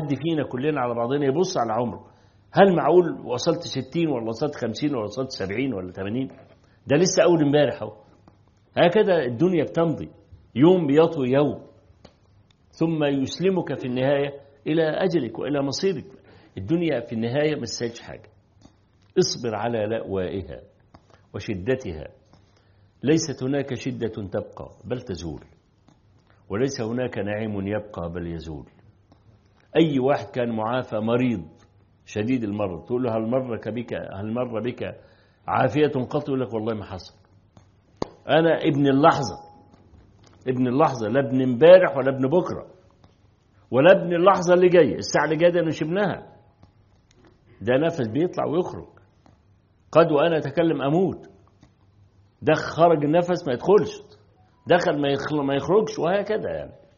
حد فينا كلنا على بعضنا يبص على عمره هل معقول وصلت 60 ولا وصلت 50 ولا وصلت 70 ولا 80 ده لسه اول امبارح اهو هكذا الدنيا بتمضي يوم بيطوي يوم ثم يسلمك في النهايه الى اجلك والى مصيرك الدنيا في النهايه ما تسالش حاجه اصبر على لأوائها وشدتها ليست هناك شدة تبقى بل تزول وليس هناك نعيم يبقى بل يزول أي واحد كان معافى مريض شديد المرض تقول له هل مر بك هل مر بك عافية قط يقول لك والله ما حصل أنا ابن اللحظة ابن اللحظة لا ابن امبارح ولا ابن بكرة ولا ابن اللحظة اللي جاية الساعة اللي جاية ده شبناها ده نفس بيطلع ويخرج قد وأنا أتكلم أموت ده خرج النفس ما يدخلش دخل ما ما يخرجش وهكذا يعني